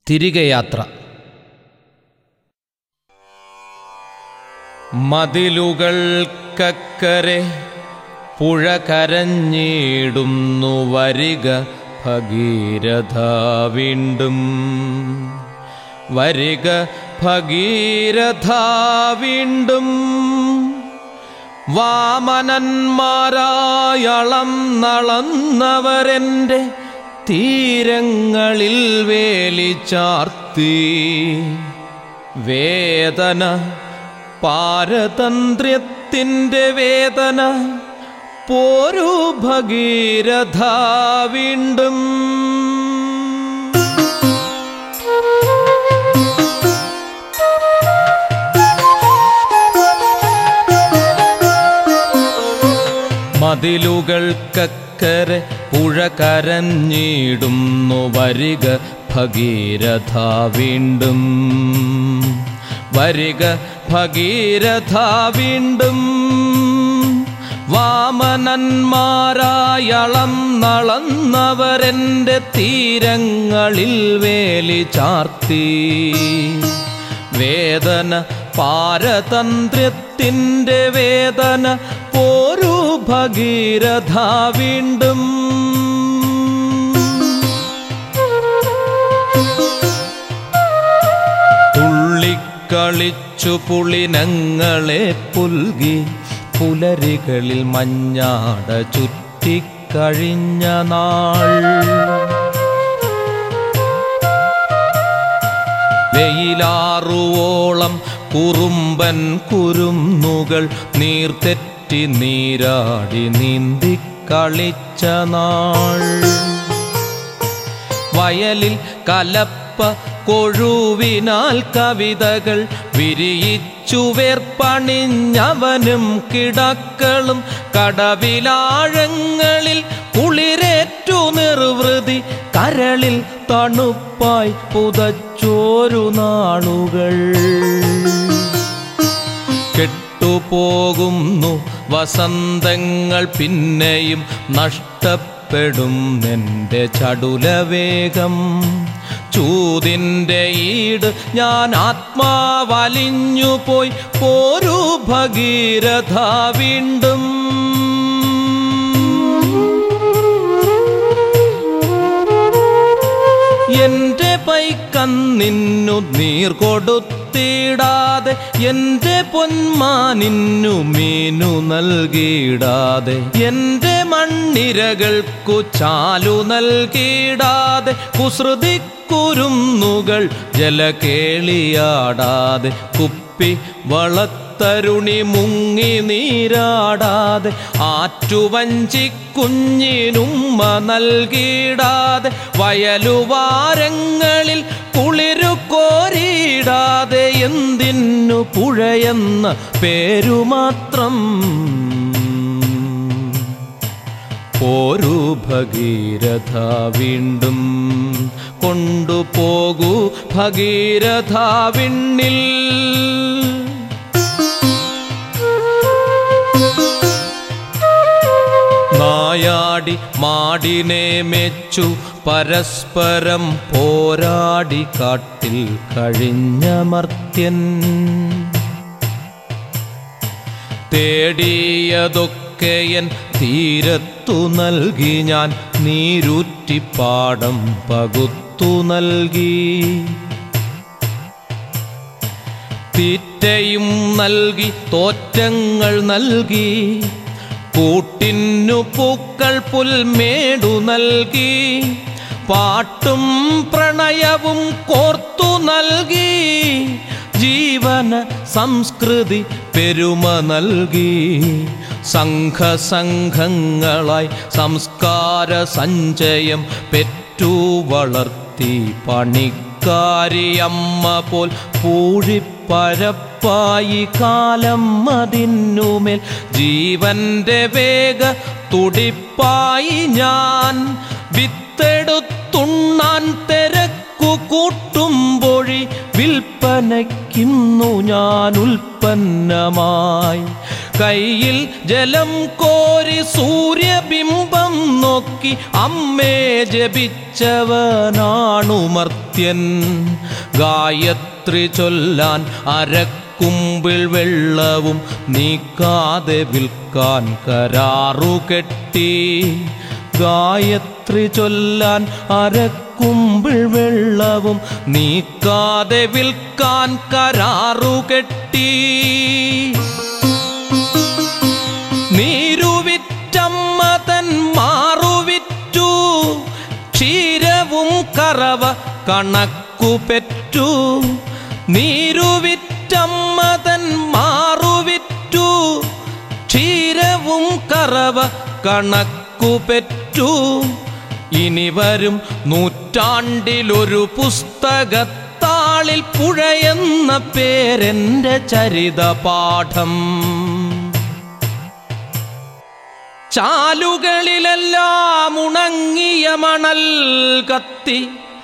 തിരികെ യാത്ര മതിലുകൾക്കക്കരെ പുഴ കരഞ്ഞിടുന്നു വരിക ഭഗീരഥ വീണ്ടും വരിക ഭഗീരഥ വീണ്ടും വാമനന്മാരായളം നളന്നവരെൻ്റെ തീരങ്ങളിൽ വേലി ചാർത്തി വേദന പാരതന്ത്ര്യത്തിൻ്റെ വേദന പോരു ഭഗീരഥ വീണ്ടും മതിലുകൾക്കക്കരെ പുഴ കരഞ്ഞിടുന്നു വരിക ഭഗീരഥ വീണ്ടും വരിക ഭഗീരഥ വീണ്ടും വാമനന്മാരായളം നളന്നവരെൻ്റെ തീരങ്ങളിൽ വേലി ചാർത്തി വേദന പാരതന്ത്ര്യത്തിൻ്റെ വേദന പോരു ഭഗീരഥ വീണ്ടും തുള്ളിക്കളിച്ചു പുളിനങ്ങളെ പുൽകി പുലരികളിൽ മഞ്ഞാട ചുറ്റിക്കഴിഞ്ഞ നാൾ വെയിലാറുവോളം കുറുമ്പൻ കുരുന്നുകൾ നീർത്തെറ്റി നീരാടി നീന്തി കളിച്ച നാൾ വയലിൽ കലപ്പ കൊഴുവിനാൽ കവിതകൾ വിരിയിച്ചു വേർപ്പണിഞ്ഞവനും കിടക്കളും കടവിലാഴങ്ങളിൽ കുളിരേറ്റു നിർവൃതി കരളിൽ തണുപ്പായി പുതച്ചോരു നാളുകൾ കെട്ടുപോകുന്നു വസന്തങ്ങൾ പിന്നെയും നഷ്ടപ്പെടും എൻ്റെ ചടുലവേഗം ചൂതിൻ്റെ ഈട് ഞാൻ ആത്മാവലിഞ്ഞു പോയി പോരു ഭഗീരഥ വീണ്ടും എന്റെ പൈക്കന്നിന്നു നീർ കൊടുത്തിടാതെ എന്റെ പൊന്മാനിന്നു മീനു നൽകിയിടാതെ എന്റെ മണ്ണിരകൾക്കു ചാലു നൽകിയിടാതെ കുസൃതി കുരുന്നുകൾ ജലകേളിയാടാതെ കുപ്പി വളത്തരുണി മുങ്ങി നീരാടാതെ ആറ്റുവഞ്ചി കുഞ്ഞിനുമ്മ നൽകിയിടാതെ വയലുവാരങ്ങളിൽ കുളിരു കോരിയിടാതെ എന്തിനു പുഴയെന്ന പേരു മാത്രം പോരു ഭഗീരഥ വീണ്ടും കൊണ്ടുപോകൂ ഭഗീരഥ വിണ്ണിൽ നായാടി മാടിനെ മെച്ചു പരസ്പരം പോരാടി കാട്ടിൽ കഴിഞ്ഞ മർത്യൻ തേടിയതൊക്കെയൻ തീരത്തു നൽകി ഞാൻ നീരൂറ്റിപ്പാടം പകുത്തു നൽകി തീറ്റയും നൽകി തോറ്റങ്ങൾ നൽകി കൂട്ടിന്നു പൂക്കൾ പുൽമേടു നൽകി പാട്ടും പ്രണയവും കോർത്തു നൽകി ജീവന സംസ്കൃതി പെരുമ നൽകി സംഘസംഘങ്ങളായി സംസ്കാര സഞ്ചയം പെറ്റു വളർത്തി പണിക്കാരിയമ്മ പോൽ പൂഴിപ്പരപ്പായി കാലം അതിനുമേൽ ജീവന്റെ വേഗ തുടിപ്പായി ഞാൻ വിത്തെടുത്തുണ്ണാൻ തിരക്കു കൂട്ടുമ്പൊഴി വിൽപ്പനയ്ക്കുന്നു ഞാൻ ഉൽപ്പന്നമായി കയ്യിൽ ജലം കോരി സൂര്യബിംബം നോക്കി അമ്മേ ജപിച്ചവനാണു മർത്യൻ ഗായത്രി ചൊല്ലാൻ അരക്കുമ്പിൾ വെള്ളവും നീക്കാതെ വിൽക്കാൻ കരാറു കെട്ടി ഗായത്രി ചൊല്ലാൻ അരക്കുമ്പിൾ വെള്ളവും നീക്കാതെ വിൽക്കാൻ കരാറു കെട്ടി നീരുവിറ്റമ്മ തൻ മാറുവിറ്റു ക്ഷീരവും കറവ കണക്കു പെറ്റു നീരുവിറ്റമ്മ തൻ മാറുവിറ്റു ക്ഷീരവും കറവ കണക്കു പെറ്റു ഇനി വരും നൂറ്റാണ്ടിലൊരു പുസ്തകത്താളിൽ പുഴയെന്ന പേരെന്റെ ചരിത പാഠം ചാലുകളിലെല്ലാം ഉണങ്ങിയ മണൽ കത്തി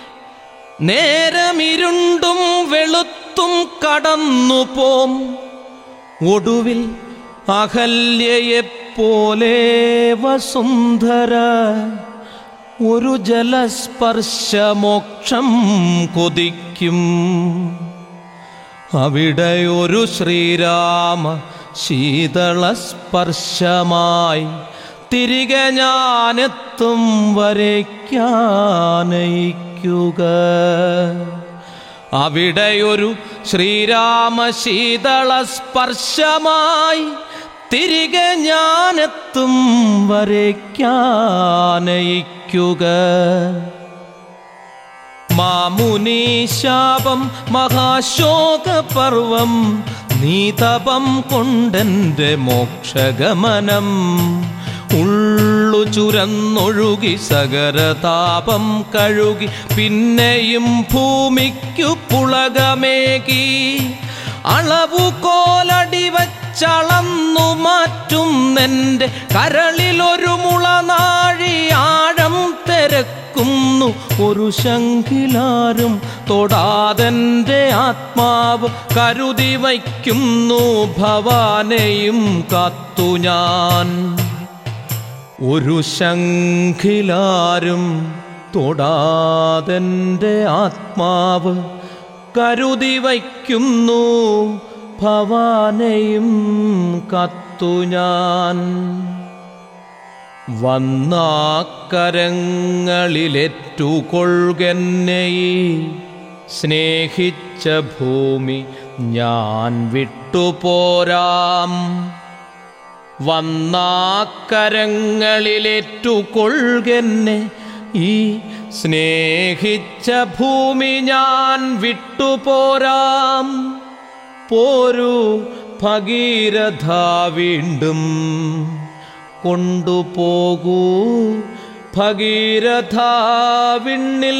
നേരമിരുണ്ടും വെളുത്തും കടന്നു പോം ഒടുവിൽ അഹല്യയെപ്പോലെ വസുന്ധര ഒരു ജലസ്പർശമോക്ഷം കൊതിക്കും അവിടെ ഒരു ശ്രീരാമ ശീതളസ്പർശമായി തിരികെ ഞാനെത്തും വരയ്ക്കാനയിക്കുക അവിടെയൊരു ശ്രീരാമ ശീതളസ്പർശമായി തിരികെ ഞാനെത്തും വരയ്ക്കാനയിക്കുക മാമുനി ശാപം മഹാശോകപർവം നീതപം കൊണ്ടെന്റെ മോക്ഷഗമനം ഉള്ളു ചുരന്നൊഴുകി സഗരതാപം കഴുകി പിന്നെയും ഭൂമിക്കു പുളകമേകി അളവു കോലടി വച്ചളന്നു മാറ്റും നിന്റെ കരളിലൊരു മുളനാഴി ആഴം തിരക്കുന്നു ഒരു ശങ്കിലാരും തൊടാതെന്റെ ആത്മാവ് കരുതി വയ്ക്കുന്നു ഭവാനെയും കാത്തു ഞാൻ ഒരു ശങ്കിലാരും തൊടാതെന്റെ ആത്മാവ് കരുതി വയ്ക്കുന്നു ഭവാനെയും കത്തു ഞാൻ വന്നാക്കരങ്ങളിലെറ്റുകൊള്ളുകെന്നെ സ്നേഹിച്ച ഭൂമി ഞാൻ വിട്ടുപോരാം വന്നാക്കരങ്ങളിലേറ്റുകൊള്ളുകെന്നെ ഈ സ്നേഹിച്ച ഭൂമി ഞാൻ വിട്ടുപോരാം പോരൂ ഭഗീരഥ വീണ്ടും കൊണ്ടുപോകൂ ഭഗീരഥ വിണ്ണിൽ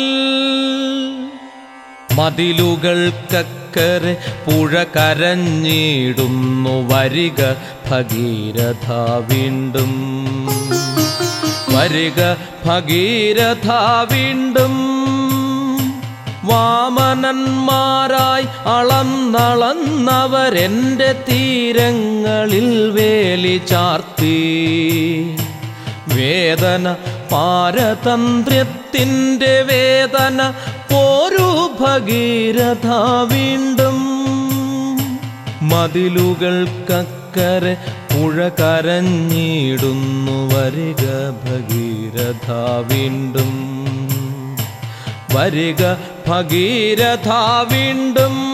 മതിലുകൾക്കക്കരെ പുഴ കരഞ്ഞിടുന്നു വരിക ഭഗീരഥ വീണ്ടും വരിക ഭഗീരഥ വീണ്ടും വാമനന്മാരായി അളന്നളന്നവരെന്റെ തീരങ്ങളിൽ വേലി ചാർത്തി വേദന പാരതന്ത്ര്യത്തിൻ്റെ വേദന പോരു ഭഗീരഥ വീണ്ടും മതിലുകൾക്കക്കരെ പുഴ കരഞ്ഞിടുന്നു വരിക ഭഗീരഥ വീണ്ടും വരിക ഭഗീരഥ വീണ്ടും